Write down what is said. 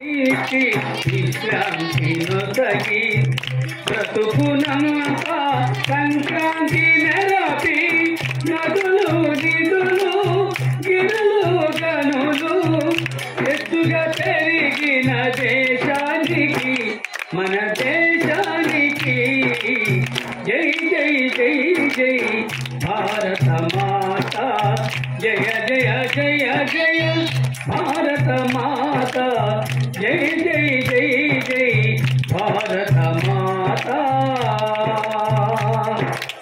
నీతి విశ్రాంతి నొసగి బ్రతుకునంత సంక్రాంతి నెరపి నదులు నిధులు గిరులు గనులు ఎత్తుగా పెరిగిన దేశానికి మన దేశానికి జై జై జై జై భారత మాత జయ జయ జయ జయ భారత మాత జై జై జై జై భారత మాత